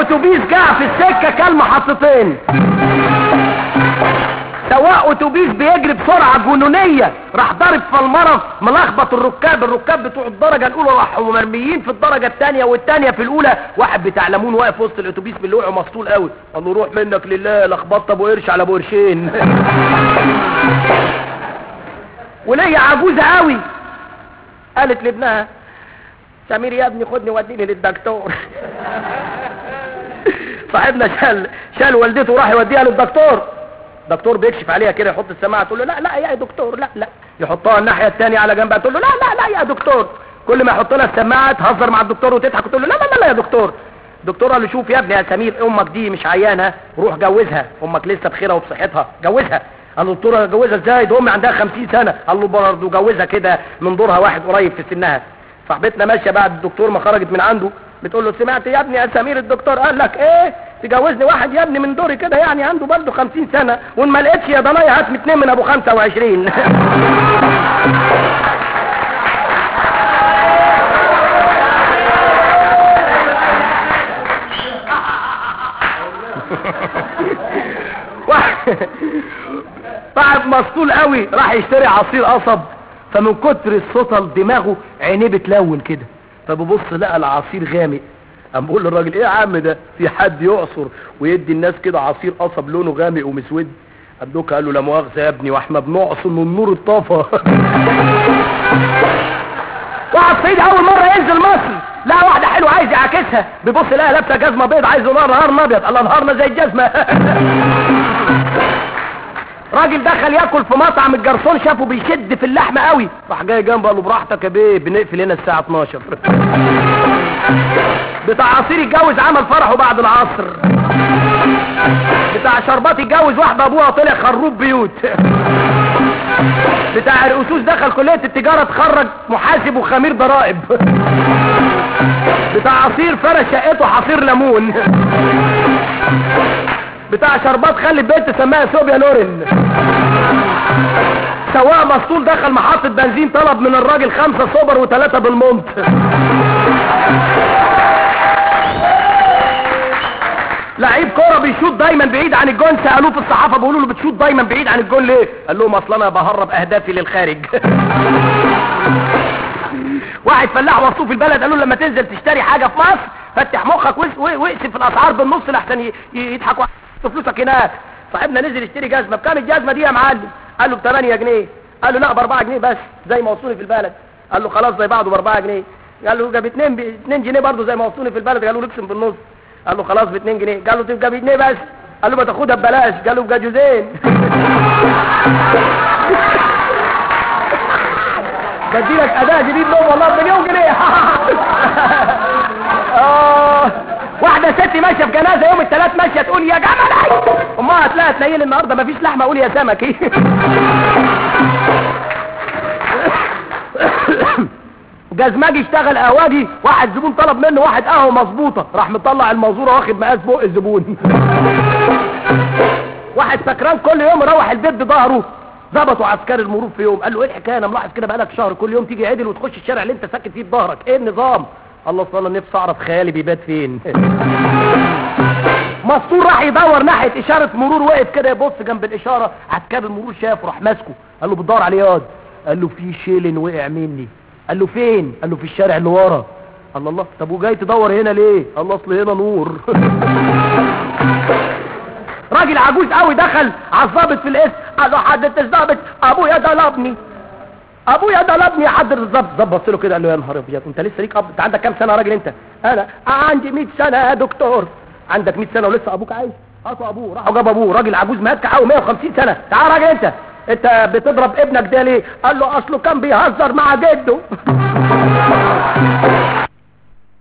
اتوبيس جاء في السكة كان محطتين سواق اتوبيس بيجري بسرعة جنونية راح ضارب في المرض ملخبط الركاب الركاب بتوع الدرجة الاولى راحوا مرميين في الدرجة الثانية والثانية في الاولى واحد بتاع ليمون واقف وسط الاتوبيس باللي وقع مسطول قوي قال له روح منك لله لخبطت ابو قرش على ابو قرشين وليا عجوزة قوي قالت لابنها سمير يا ابني خدني وديني للدكتور صاحبنا شال شال والدته وراح يوديها للدكتور دكتور بيكشف عليها كده يحط السماعه تقول له لا لا يا دكتور لا لا يحطها الناحيه الثانيه على جنبها تقول له لا لا لا يا دكتور كل ما يحط لها السماعه تهزر مع الدكتور وتضحك وتقول له لا لا لا يا دكتور الدكتور قال له شوف يا ابني يا سمير امك دي مش عيانه روح جوزها امك لسه بخيرها وبصحتها جوزها قال له دكتور جوزها ازاي ده امي عندها 50 سنه قال له برضه جوزها كده من دورها واحد قريب في سنها صاحبتنا ماشيه بعد الدكتور ما خرجت من عنده بتقول له سمعت يا ابني يا سمير الدكتور قال لك ايه تجوزني واحد يا ابني من دوري كده يعني عنده برضه 50 سنه وان ما لقيتش يا ضنايا هات اتنين من ابو 25 واحد مسطول قوي راح يشتري عصير قصب فمن كتر السطل دماغه عينيه بتلون كده فببص لقى العصير غامق قام بقول للراجل ايه يا عم ده في حد يعصر ويدي الناس كده عصير قصب لونه غامق ومسود قدوك قال له لا مؤاخذه يا ابني واحنا بنعصر من نور الطفا واحد صعيدي اول مره ينزل مصر لا واحده حلوه عايز يعاكسها بيبص لها لابسه جزمه بيض عايز نهار نهار ابيض الله نهارنا زي الجزمه راجل دخل ياكل في مطعم الجرسون شافه بيشد في اللحمه قوي راح جاي جنبه قال له براحتك يا بيه بنقفل هنا الساعه 12 بتاع عصير يتجوز عمل فرحه بعد العصر بتاع شربات يتجوز واحده ابوها طلع خروب بيوت بتاع الاسوس دخل كليه التجاره اتخرج محاسب وخمير ضرائب بتاع عصير فرش شقته حصير ليمون بتاع شربات خلي البنت تسميها صوبيا لورين سواق مسطول دخل محطة بنزين طلب من الراجل خمسة سوبر وثلاثة بالمونت لعيب كوره بيشوط دايما بعيد عن الجون سالوه في الصحافه بيقولوا له بتشوط دايما بعيد عن الجون ليه قال لهم اصل انا بهرب اهدافي للخارج واحد فلاح وصوه في البلد قالوا له لما تنزل تشتري حاجه في مصر فتح مخك واس- واقسم في الاسعار بالنص لحسن ي- ي- يضحكوا على فلوسك هناك صاحبنا نزل يشتري جزمه بكام الجزمه دي يا معلم قال له ب 8 جنيه قال له لا ب 4 جنيه بس زي ما وصوني في البلد قال له خلاص زي بعضه ب 4 جنيه قال له جاب 2 ب 2 جنيه برضه زي ما وصوني في البلد قال له اقسم بالنص قال له خلاص ب 2 جنيه قال له تبقى ب جنيه بس قال له ما تاخدها ببلاش قال له بقى جوزين بديلك اداء جديد له والله بمليون جنيه آه. واحدة ست ماشية في جنازة يوم الثلاث ماشية تقول يا جمل امها هتلاقيها تنيل النهاردة مفيش لحمة اقول يا سمكي جزماجي اشتغل قواجي واحد زبون طلب منه واحد قهوه مظبوطه راح مطلع المازوره واخد مقاس بق الزبون واحد سكران كل يوم يروح البيت بظهره ظبطوا عسكري المرور في يوم قال له ايه الحكايه انا ملاحظ كده بقالك شهر كل يوم تيجي عدل وتخش الشارع اللي انت ساكن فيه بظهرك ايه النظام الله صلى نفسي اعرف خيالي بيبات فين مسطول راح يدور ناحيه اشاره مرور وقف كده يبص جنب الاشاره عسكري المرور شافه راح ماسكه قال له بتدور عليه ياض قال له في شيلن وقع مني قال له فين قال له في الشارع اللي ورا الله الله طب وجاي تدور هنا ليه الله اصل هنا نور راجل عجوز قوي دخل على الضابط في الاسم قال له حضرة الضابط ابويا ضربني ابويا ضربني يا حضرة الضابط الضابط بص له كده قال له يا نهار ابيض انت لسه ليك اب انت عندك كام سنه يا راجل انت انا عندي 100 سنه يا دكتور عندك 100 سنه ولسه ابوك عايش هاتوا ابوه راحوا جاب ابوه راجل عجوز مهكع قوي 150 سنه تعال يا راجل انت انت بتضرب ابنك ده ليه قال له اصله كان بيهزر مع جده